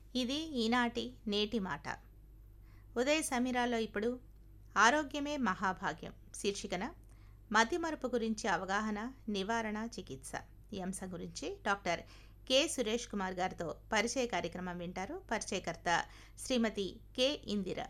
ఇది ఈనాటి నేటి మాట ఉదయ సమీరాలో ఇప్పుడు ఆరోగ్యమే మహాభాగ్యం శీర్షికన మతిమరుపు గురించి అవగాహన నివారణ చికిత్స ఈ అంశం గురించి డాక్టర్ కె సురేష్ కుమార్ గారితో పరిచయ కార్యక్రమం వింటారు పరిచయకర్త శ్రీమతి కె ఇందిర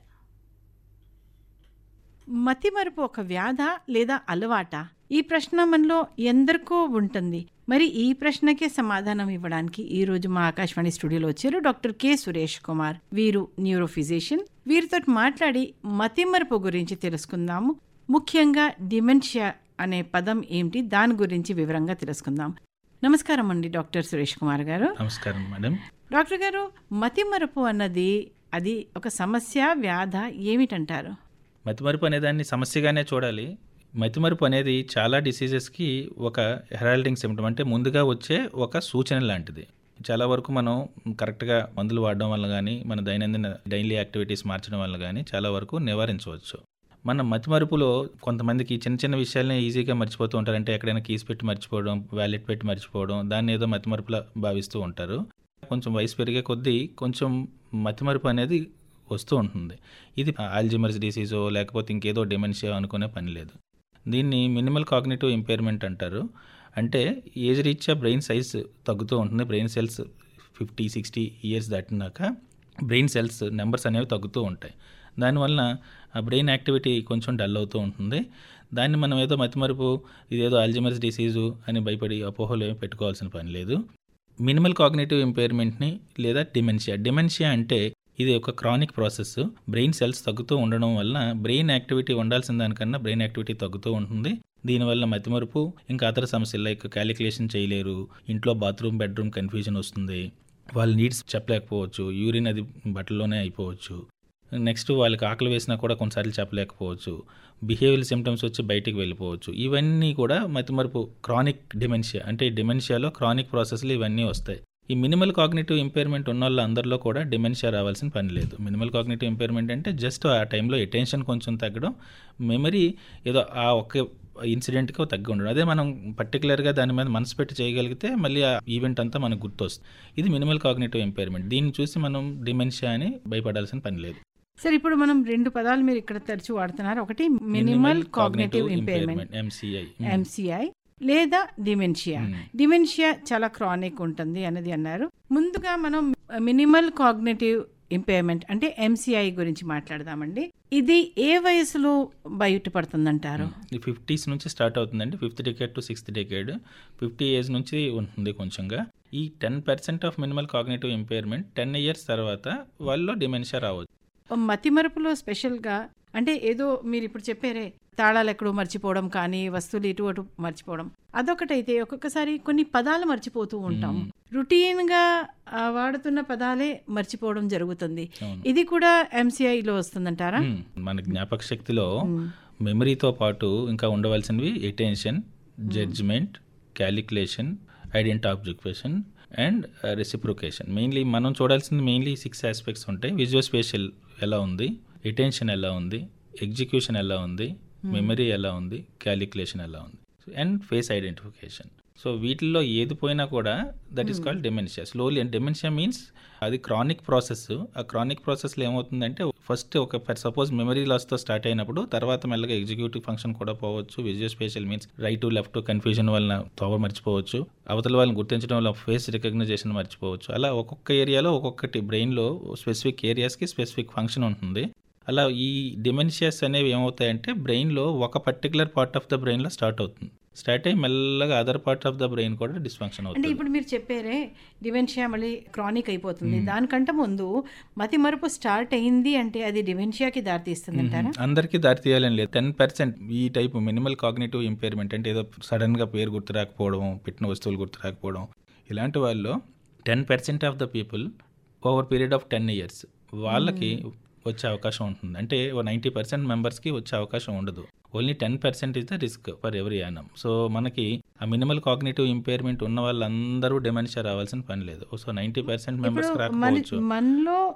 మతిమరుపు ఒక వ్యాధ లేదా అలవాట ఈ ప్రశ్న మనలో ఎందరికో ఉంటుంది మరి ఈ ప్రశ్నకే సమాధానం ఇవ్వడానికి ఈ రోజు మా ఆకాశవాణి స్టూడియోలో వచ్చారు డాక్టర్ కె సురేష్ కుమార్ వీరు న్యూరో ఫిజిషియన్ వీరితో మాట్లాడి మతిమరుపు గురించి తెలుసుకుందాము ముఖ్యంగా డిమెన్షియా అనే పదం ఏమిటి దాని గురించి వివరంగా తెలుసుకుందాం నమస్కారం అండి డాక్టర్ సురేష్ కుమార్ గారు నమస్కారం మేడం డాక్టర్ గారు మతిమరుపు అన్నది అది ఒక సమస్య వ్యాధ ఏమిటంటారు మతిమరుపు అనే దాన్ని సమస్యగానే చూడాలి మతిమరుపు అనేది చాలా డిసీజెస్కి ఒక హెరాల్డింగ్ సిమ్టమ్ అంటే ముందుగా వచ్చే ఒక సూచన లాంటిది చాలా వరకు మనం కరెక్ట్గా మందులు వాడడం వల్ల కానీ మన దైనందిన డైలీ యాక్టివిటీస్ మార్చడం వల్ల కానీ చాలా వరకు నివారించవచ్చు మన మతిమరుపులో కొంతమందికి చిన్న చిన్న విషయాలనే ఈజీగా మర్చిపోతూ ఉంటారు అంటే ఎక్కడైనా కీస్ పెట్టి మర్చిపోవడం వ్యాలెట్ పెట్టి మర్చిపోవడం దాన్ని ఏదో మతిమరుపులా భావిస్తూ ఉంటారు కొంచెం వయసు పెరిగే కొద్దీ కొంచెం మతిమరుపు అనేది వస్తూ ఉంటుంది ఇది ఆల్జిమర్స్ డిసీజో లేకపోతే ఇంకేదో డిమెన్షియా అనుకునే పని లేదు దీన్ని మినిమల్ కాగ్నేటివ్ ఇంపైర్మెంట్ అంటారు అంటే ఏజ్ రీత్యా బ్రెయిన్ సైజ్ తగ్గుతూ ఉంటుంది brain cells fifty sixty years దాటినాక బ్రెయిన్ సెల్స్ నెంబర్స్ అనేవి తగ్గుతూ ఉంటాయి దానివల్ల ఆ బ్రెయిన్ యాక్టివిటీ కొంచెం డల్ అవుతూ ఉంటుంది దాన్ని మనం ఏదో మతిమరుపు ఇదేదో ఆల్జిమర్స్ డిసీజు అని భయపడి అపోహలు ఏమి పెట్టుకోవాల్సిన పని లేదు మినిమల్ కాగ్నేటివ్ ఇంపైర్మెంట్ని లేదా డిమెన్షియా డిమెన్షియా అంటే ఇది ఒక క్రానిక్ ప్రాసెస్ బ్రెయిన్ సెల్స్ తగ్గుతూ ఉండడం వల్ల బ్రెయిన్ యాక్టివిటీ ఉండాల్సిన దానికన్నా బ్రెయిన్ యాక్టివిటీ తగ్గుతూ ఉంటుంది దీనివల్ల మతిమరుపు ఇంకా అతర సమస్యలు లైక్ క్యాలిక్యులేషన్ చేయలేరు ఇంట్లో బాత్రూమ్ బెడ్రూమ్ కన్ఫ్యూజన్ వస్తుంది వాళ్ళ నీడ్స్ చెప్పలేకపోవచ్చు యూరిన్ అది బట్టల్లోనే అయిపోవచ్చు నెక్స్ట్ వాళ్ళకి ఆకలి వేసినా కూడా కొన్నిసార్లు చెప్పలేకపోవచ్చు బిహేవియర్ సిమ్టమ్స్ వచ్చి బయటికి వెళ్ళిపోవచ్చు ఇవన్నీ కూడా మతిమరుపు క్రానిక్ డిమెన్షియా అంటే డిమెన్షియాలో క్రానిక్ ప్రాసెస్లు ఇవన్నీ వస్తాయి ఈ మినిమల్ కాగ్నేటివ్ ఇంపైర్మెంట్ ఉన్న వాళ్ళ అందరిలో కూడా డిమెన్షియా రావాల్సిన పని లేదు మినిమల్ కాగ్నేటివ్ ఇంపైర్మెంట్ అంటే జస్ట్ ఆ టైంలో అటెన్షన్ కొంచెం తగ్గడం మెమరీ ఏదో ఆ ఒక్క ఇన్సిడెంట్కి తగ్గి ఉండడం అదే మనం పర్టికులర్గా దాని మీద మనసు పెట్టి చేయగలిగితే మళ్ళీ ఆ ఈవెంట్ అంతా మనకు గుర్తొస్తుంది ఇది మినిమల్ కాగ్నేటివ్ ఇంపైర్మెంట్ దీన్ని చూసి మనం డిమెన్షియా అని భయపడాల్సిన పని లేదు సరే ఇప్పుడు మనం రెండు పదాలు మీరు ఇక్కడ తరచు వాడుతున్నారు ఒకటి minimal cognitive impairment MCI MCI లేదా డిమెన్షియా డిమెన్షియా చాలా క్రానిక్ ఉంటుంది అనేది అన్నారు ముందుగా మనం మినిమల్ కాగ్నేటివ్ ఇంపైర్మెంట్ అంటే ఎంసీఐ గురించి మాట్లాడదామండి ఇది ఏ వయసులో బయటపడుతుందంటారు ఈ ఫిఫ్టీస్ నుంచి స్టార్ట్ అవుతుందండి fifth decade to sixth decade fifty age నుంచి ఉంటుంది కొంచెంగా ఈ ten percent of minimal cognitive impairment ten years తర్వాత వాళ్ళలో డిమెన్షియా రావచ్చు మతిమరుపులో స్పెషల్గా అంటే ఏదో మీరు ఇప్పుడు చెప్పారే తాళాలు ఎక్కడో మర్చిపోవడం కానీ వస్తువులు ఇటు అటు మర్చిపోవడం అదొకటైతే ఒక్కొక్కసారి కొన్ని పదాలు మర్చిపోతూ ఉంటాం రొటీన్ గా ఆ, వాడుతున్న పదాలే మర్చిపోవడం జరుగుతుంది అవును. ఇది కూడా ఎంసీఐలో వస్తుందంటారా మ్మ్. మన జ్ఞాపక శక్తిలో మెమరీతో పాటు ఇంకా ఉండవలసినవి attention judgment calculation ident observation and reciprocation mainly మనం చూడాల్సింది మెయిన్లీ సిక్స్ ఆస్పెక్ట్స్ ఉంటాయి విజువల్ స్పేషల్ ఎలా ఉంది ఎటెన్షన్ ఎలా ఉంది ఎగ్జిక్యూషన్ ఎలా ఉంది మెమరీ ఎలా ఉంది క్యాలిక్యులేషన్ ఎలా ఉంది అండ్ ఫేస్ ఐడెంటిఫికేషన్ సో వీటిల్లో ఏది పోయినా కూడా that is called dementia slowly and dementia means అది క్రానిక్ ప్రాసెస్ ఆ క్రానిక్ ప్రాసెస్లో ఏమవుతుందంటే ఫస్ట్ ఒక సపోజ్ మెమరీ లాస్తో స్టార్ట్ అయినప్పుడు తర్వాత మెల్లగా ఎగ్జిక్యూటివ్ ఫంక్షన్ కూడా పోవచ్చు visual spatial means right to left confusion వలన తోవ మర్చిపోవచ్చు అవతల వాళ్ళని గుర్తించడం వల్ల ఫేస్ రికగ్నైజేషన్ మర్చిపోవచ్చు అలా ఒక్కొక్క ఏరియాలో ఒక్కొక్కటి బ్రెయిన్లో స్పెసిఫిక్ ఏరియాస్కి స్పెసిఫిక్ ఫంక్షన్ ఉంటుంది అలా ఈ డిమెన్షియాస్ అనేవి ఏమవుతాయంటే బ్రెయిన్లో ఒక పర్టికులర్ పార్ట్ ఆఫ్ ద బ్రెయిన్లో స్టార్ట్ అవుతుంది స్టార్ట్ అయ్యి మెల్లగా other part of the brain కూడా డిస్ఫంక్షన్ అంటే అవుతుంది ఇప్పుడు మీరు చెప్పారే డిమెన్షియా మళ్ళీ క్రానిక్ అయిపోతుంది దానికంటే ముందు మతిమరుపు స్టార్ట్ అయింది అంటే అది డిమెన్షియాకి దారితీస్తుంది అంటారా అందరికీ దారి తీయాలని లేదు టెన్ పర్సెంట్ ఈ టైప్ మినిమల్ కాగ్నేటివ్ ఇంపైర్మెంట్ అంటే ఏదో సడన్గా పేరు గుర్తు రాకపోవడం పెట్టిన వస్తువులు గుర్తు రాకపోవడం ఇలాంటి వాళ్ళు ten percent of the people over period of ten years వాళ్ళకి వచ్చే అవకాశం ఉంటుంది అంటే నైంటీ పర్సెంట్ మెంబర్స్కి వచ్చే అవకాశం ఉండదు only ten percent is the risk for every annum so మనకి ఆ మినిమల్ కాగ్నేటివ్ ఇంపైర్మెంట్ ఉన్న వాళ్ళందరూ డిమెన్షియా రావాల్సిన పని లేదు సో నైంటీ పర్సెంట్ మెంబర్స్కి ఇప్పుడు మన రాకపోవచ్చు మనలో